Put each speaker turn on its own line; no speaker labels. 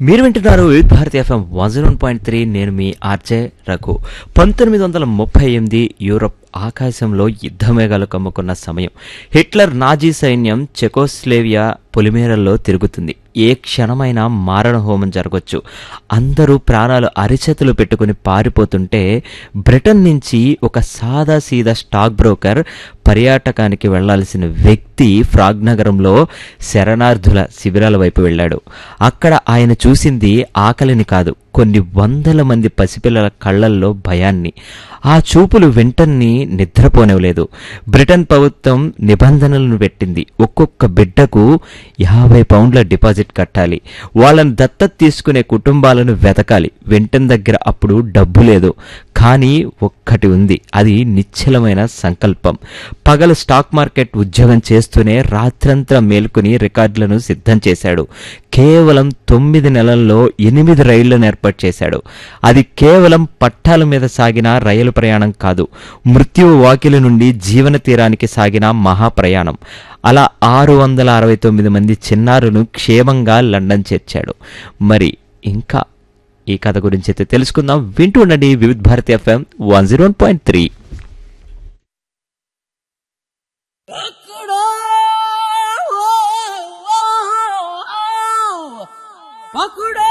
మీరు వింటున్నారు Vividh Bharati FM one zero point three నేను మీ ఆర్జే రఘు పంతొమ్మిది వందల ముప్పై ఎనిమిది యూరప్ ఆకాశంలో యుద్ధమేఘాలు కమ్ముకున్న సమయం హిట్లర్ నాజీ సైన్యం చెకోస్లేవియా పొలిమేరల్లో తిరుగుతుంది ఏ క్షణమైనా మారణ హోమం జరగొచ్చు అందరూ ప్రాణాలు అరిచేతులు పెట్టుకుని పారిపోతుంటే బ్రిటన్ నుంచి ఒక సాదా సీదా స్టాక్ బ్రోకర్ పర్యాటకానికి వెళ్లాల్సిన వ్యక్తి ఫ్రాగ్ నగరంలో శరణార్థుల శిబిరాల వైపు వెళ్ళాడు అక్కడ ఆయన చూసింది ఆకలిని కాదు కొన్ని వందల మంది పసిపిల్లల కళ్ళల్లో భయాన్ని ఆ చూపులు వెంటనే నిద్రపోనివ్వలేదు బ్రిటన్ ప్రభుత్వం నిబంధనలను పెట్టింది ఒక్కొక్క బిడ్డకు యాభై పౌండ్ల డిపాజిట్ కట్టాలి వాళ్ళని దత్తత తీసుకునే కుటుంబాలను వెతకాలి వెంటన్ దగ్గర అప్పుడు డబ్బు లేదు కానీ ఒక్కటి ఉంది అది నిశ్చలమైన సంకల్పం పగలు స్టాక్ మార్కెట్ ఉద్యోగం చేస్తూనే రాత్రంతా మేల్కొని రికార్డులను సిద్ధం చేశాడు కేవలం తొమ్మిది నెలల్లో ఎనిమిది రైళ్లను ఏర్పాటు చేశాడు అది కేవలం పట్టాల మీద సాగిన రైలు ప్రయాణం కాదు మృత్యువు వాకిలి నుండి జీవన తీరానికి సాగిన మహాప్రయాణం అలా ఆరు వందల అరవై తొమ్మిది మంది చిన్నారును క్షేమంగా లండన్ చేర్చాడు మరి ఇంకా ఈ కథ గురించి అయితే తెలుసుకుందాం వింటూ ఉండండి Vividh Bharati FM one zero point three